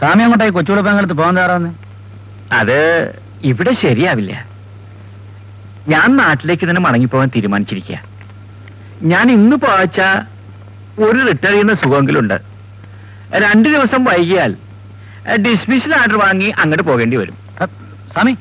സ്വാമി അങ്ങോട്ടായി കൊച്ചുകുളപ്പങ്കലത്ത് പോകാൻ തയ്യാറാന്ന് അത് ഇവിടെ ശരിയാവില്ല ഞാൻ നാട്ടിലേക്ക് തന്നെ മടങ്ങിപ്പോകാൻ തീരുമാനിച്ചിരിക്കുക ഞാൻ ഇന്ന് പോവച്ച ഒരു റിട്ടയർ ചെയ്യുന്ന സുഖമെങ്കിലുണ്ട് രണ്ട് ദിവസം വൈകിയാൽ ഡിസ്മിഷൽ ആർഡർ വാങ്ങി അങ്ങോട്ട് പോകേണ്ടി വരും അ, സ്വാമി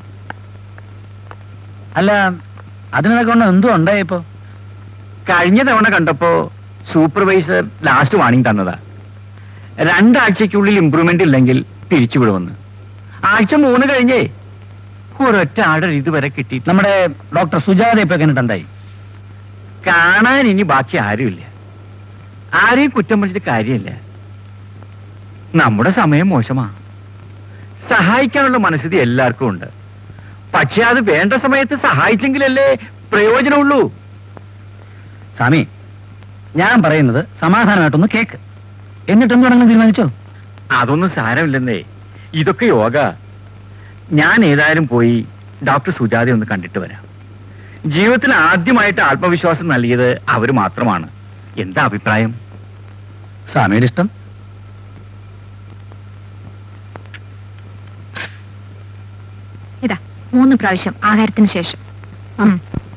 അല്ല അതിനൊക്കെ കൊണ്ട് എന്തോ ഉണ്ടായി ഇപ്പോ കഴിഞ്ഞ തവണ കണ്ടപ്പോ സൂപ്പർവൈസർ ലാസ്റ്റ് വാണിംഗ് തന്നതാ രണ്ടാഴ്ചക്കുള്ളിൽ ഇമ്പ്രൂവ്മെന്റ് ഇല്ലെങ്കിൽ പിരിച്ചുവിടുമെന്ന് ആഴ്ച മൂന്ന് കഴിഞ്ഞേ ഒരൊറ്റ ആർഡർ ഇതുവരെ കിട്ടി നമ്മുടെ ഡോക്ടർ സുജാത ഇപ്പൊ കണ്ടിട്ട് എന്തായി കാണാൻ ഇനി ബാക്കി ആരുമില്ല ആരെയും കുറ്റം പിടിച്ചിട്ട് കാര്യമില്ല നമ്മുടെ സമയം മോശമാ സഹായിക്കാനുള്ള മനസ്ഥിതി എല്ലാവർക്കും ഉണ്ട് പക്ഷെ അത് വേണ്ട സമയത്ത് സഹായിച്ചെങ്കിലല്ലേ പ്രയോജനമുള്ളൂ സ്വാമി ഞാൻ പറയുന്നത് സമാധാനമായിട്ടൊന്ന് കേക്ക് എന്നിട്ട് എന്ത് വേണമെങ്കിലും തീരുമാനിച്ചോ അതൊന്നും സാരമില്ലെന്നേ ഇതൊക്കെ യോഗ ഞാൻ ഏതായാലും പോയി ഡോക്ടർ സുജാത ഒന്ന് കണ്ടിട്ട് വരാം ജീവിതത്തിൽ ആദ്യമായിട്ട് ആത്മവിശ്വാസം നൽകിയത് അവര് മാത്രമാണ് എന്താ അഭിപ്രായം സ്വാമിയുടെ ഇഷ്ടം ഇതാ മൂന്ന് പ്രാവശ്യം ആഹാരത്തിന് ശേഷം ഉം.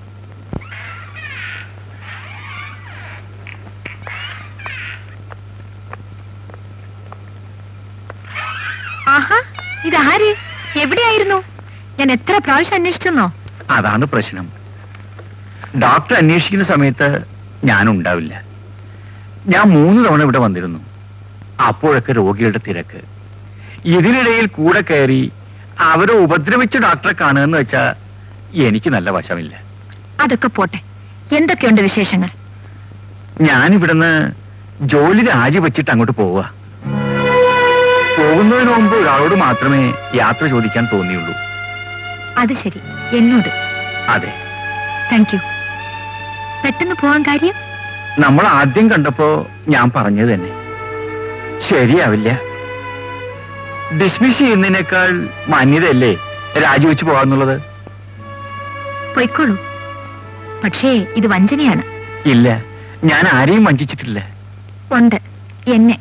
ആഹാ ഇതാര് എവിടെയായിരുന്നു ഞാൻ എത്ര പ്രാവശ്യം അന്വേഷിച്ചെന്നോ അതാണ് പ്രശ്നം ഡോക്ടർ അന്വേഷിക്കുന്ന സമയത്ത് ഞാൻ ഉണ്ടാവില്ല ഞാൻ മൂന്ന് തവണ ഇവിടെ വന്നിരുന്നു അപ്പോഴൊക്കെ രോഗികളുടെ തിരക്ക് ഇതിനിടയിൽ കൂടെ കയറി അവരെ ഉപദ്രവിച്ച ഡോക്ടറെ കാണുകയെന്ന് വെച്ചാ എനിക്ക് നല്ല വശമില്ല അതൊക്കെ പോട്ടെ എന്തൊക്കെയുണ്ട് വിശേഷങ്ങൾ ഞാൻ ഇവിടുന്ന് ജോലി രാജിവെച്ചിട്ട് അങ്ങോട്ട് പോവുക പോകുന്നതിന് മുമ്പ് ഒരാളോട് മാത്രമേ യാത്ര ചോദിക്കാൻ തോന്നിയുള്ളൂ അത് ശരി എന്നോട് അതെ താങ്ക് യു പെട്ടെന്ന് പോവാൻ കാര്യം നമ്മൾ ആദ്യം കണ്ടപ്പോ ഞാൻ പറഞ്ഞത് തന്നെ ശരിയാവില്ല ഡിസ്മിസ് ചെയ്യുന്നതിനേക്കാൾ മാന്യതയല്ലേ രാജിവെച്ച് പോകാന്നുള്ളത് പൊയ്ക്കോളൂ പക്ഷേ ഇത് വഞ്ചനയാണ് ഇല്ല ഞാൻ ആരെയും വഞ്ചിച്ചിട്ടില്ല ഉണ്ട് എന്നെ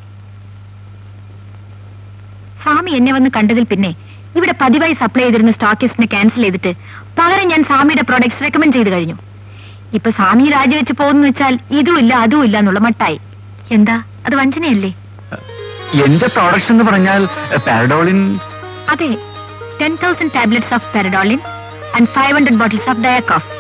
സ്വാമി എന്നെ വന്ന് കണ്ടതിൽ പിന്നെ ഇവിടെ പതിവായി സപ്ലൈ ചെയ്തിരുന്ന സ്റ്റോക്കിസ്റ്റിനെ ക്യാൻസൽ ചെയ്തിട്ട് പകരം ഞാൻ സ്വാമിയുടെ പ്രോഡക്ട്സ് റെക്കമെൻഡ് ചെയ്ത് കഴിഞ്ഞു ഇപ്പൊ സ്വാമി രാജിവെച്ച് പോകുന്നു വെച്ചാൽ ഇതും ഇല്ല അതും ഇല്ല എന്നുള്ള മട്ടായി എന്താ അത് വഞ്ചനയല്ലേ എന്റെ പ്രോഡക്ട്സ് എന്ന് പറഞ്ഞാൽ പാരഡോളിൻ അതെ ten thousand tablets of Paradolin and five hundred bottles of ഡയക്കോഫ്